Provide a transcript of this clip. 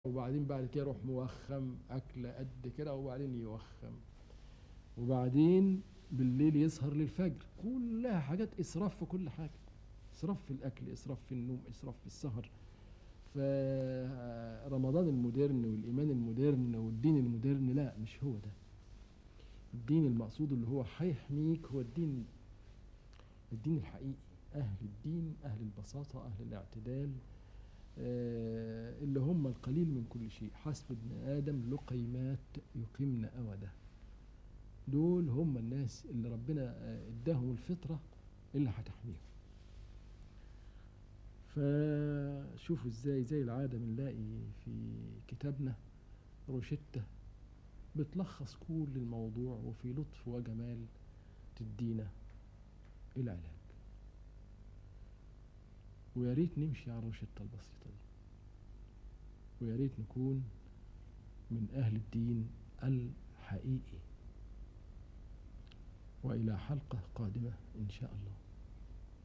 وبعدين بعد كده يروح موخم أكلة قد كده وبعدين يوخم وبعدين بالليل يسهر للفجر كلها حاجات إسراف في كل حاجة إسراف في الأكل إسراف في النوم إسراف في السهر فرمضان المودرن والإيمان المودرن والدين المودرن لا مش هو ده الدين المقصود اللي هو هيحميك هو الدين الدين الحقيقي أهل الدين أهل البساطة أهل الاعتدال آه، اللي هم القليل من كل شيء حسب ابن آدم لقيمات يقيمن أوده دول هم الناس اللي ربنا آه، اداهم الفطرة اللي هتحميهم فشوفوا ازاي زي العادة بنلاقي في كتابنا روشتة بتلخص كل الموضوع وفي لطف وجمال تدينا العلاج ويا ريت نمشي على الروشتة البسيطة دي ويا ريت نكون من أهل الدين الحقيقي وإلى حلقة قادمة إن شاء الله